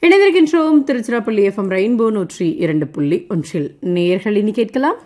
இணைந்திருக்கின்றோம் Tiruchirappalli FM rainbow நூற்றி இரண்டு புள்ளி ஒன்றில் நேயர்கள் இனி கேட்கலாம்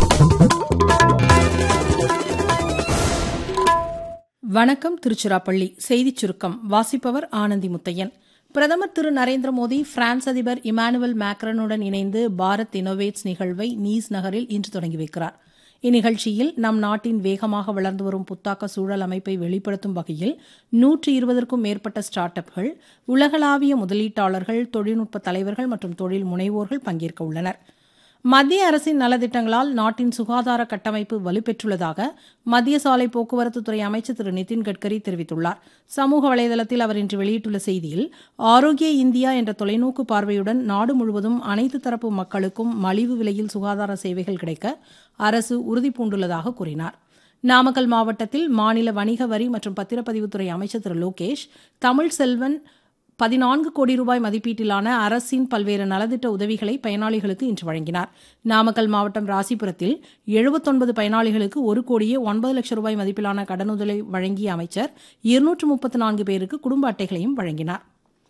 வணக்கம் திருச்சிராப்பள்ளி செய்திச் சுருக்கம் வாசிப்பவர் ஆனந்தி முத்தையன் பிரதமர் திரு நரேந்திர மோடி பிரான்ஸ் அதிபர் இமானுவல் மேக்ரனுடன் இணைந்து பாரத் இனோவேட்ஸ் நிகழ்வை நீஸ் நகரில் இன்று தொடங்கி வைக்கிறார் இந்நிகழ்ச்சியில் நம் நாட்டின் வேகமாக வளர்ந்து வரும் புத்தாக்க சூழல் அமைப்பை வெளிப்படுத்தும் வகையில் நூற்றி இருபதற்கும் மேற்பட்ட ஸ்டார்ட் அப்கள் உலகளாவிய முதலீட்டாளர்கள் தொழில்நுட்ப தலைவர்கள் மற்றும் தொழில் முனைவோர்கள் பங்கேற்க உள்ளனர் மத்திய அரசின் நலத்திட்டங்களால் நாட்டின் சுகாதார கட்டமைப்பு வலுப்பெற்றுள்ளதாக மத்திய சாலை போக்குவரத்துத்துறை அமைச்சர் திரு நிதின் கட்கரி தெரிவித்துள்ளார் சமூக வலைதளத்தில் அவர் இன்று வெளியிட்டுள்ள செய்தியில் ஆரோக்கிய இந்தியா என்ற தொலைநோக்கு பார்வையுடன் நாடு முழுவதும் அனைத்து தரப்பு மக்களுக்கும் மலிவு விலையில் சுகாதார சேவைகள் கிடைக்க அரசு உறுதிபூண்டுள்ளதாக கூறினார் நாமக்கல் மாவட்டத்தில் மாநில வணிக வரி மற்றும் பத்திரப்பதிவுத்துறை அமைச்சர் திரு லோகேஷ் தமிழ் செல்வன் பதினான்கு கோடி ரூபாய் மதிப்பீட்டிலான அரசின் பல்வேறு நலத்திட்ட உதவிகளை பயனாளிகளுக்கு இன்று வழங்கினார் நாமக்கல் மாவட்டம் ராசிபுரத்தில் எழுபத்தொன்பது பயனாளிகளுக்கு ஒரு கோடியே ஒன்பது லட்சம் ரூபாய் மதிப்பிலான கடனுதவி வழங்கிய அமைச்சர் இருநூற்று முப்பத்து நான்கு பேருக்கு குடும்ப அட்டைகளையும் வழங்கினார்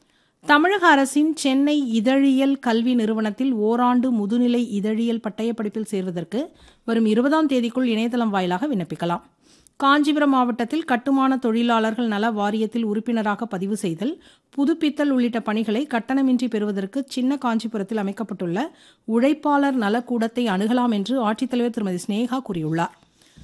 தமிழக அரசின் சென்னை இதழியல் கல்வி நிறுவனத்தில் ஓராண்டு முதுநிலை இதழியல் பட்டயப்படிப்பில் சேர்வதற்கு வரும் இருபதாம் தேதிக்குள் இணையதளம் வாயிலாக விண்ணப்பிக்கலாம் காஞ்சிபுரம் மாவட்டத்தில் கட்டுமான தொழிலாளர்கள் நல வாரியத்தில் உறுப்பினராக பதிவு செய்தல் புதுப்பித்தல் உள்ளிட்ட பணிகளை கட்டணமின்றி பெறுவதற்கு சின்ன காஞ்சிபுரத்தில் அமைக்கப்பட்டுள்ள உழைப்பாளர் நலக்கூடத்தை அணுகலாம் என்று ஆட்சித்தலைவர் திருமதி ஸ்னேகா கூறியுள்ளார்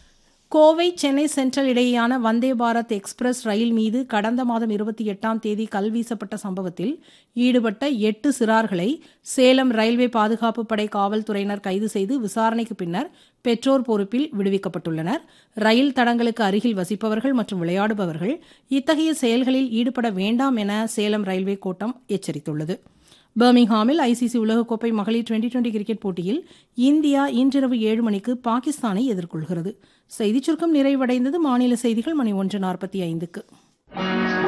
கோவை சென்னை சென்ட்ரல் இடையேயான வந்தே பாரத் எக்ஸ்பிரஸ் ரயில் மீது கடந்த மாதம் இருபத்தி எட்டாம் தேதி கல் வீசப்பட்ட சம்பவத்தில் ஈடுபட்ட எட்டு சிறார்களை சேலம் ரயில்வே பாதுகாப்பு படை காவல்துறையினர் கைது செய்து விசாரணைக்கு பின்னர் பெற்றோர் பொறுப்பில் விடுவிக்கப்பட்டுள்ளனர் ரயில் தடங்களுக்கு அருகில் வசிப்பவர்கள் மற்றும் விளையாடுபவர்கள் இத்தகைய செயல்களில் ஈடுபட வேண்டாம் என சேலம் ரயில்வே கோட்டம் எச்சரித்துள்ளது பர்மிங்ஹாமில் ஐசிசி உலகக்கோப்பை மகளிர் டுவெண்டி டுவெண்டி கிரிக்கெட் போட்டியில் இந்தியா இன்றிரவு ஏழு மணிக்கு பாகிஸ்தானை எதிர்கொள்கிறது செய்திச் சுருக்கம் நிறைவடைந்தது மாநில செய்திகள் மணி ஒன்று நாற்பத்தி ஐந்துக்கு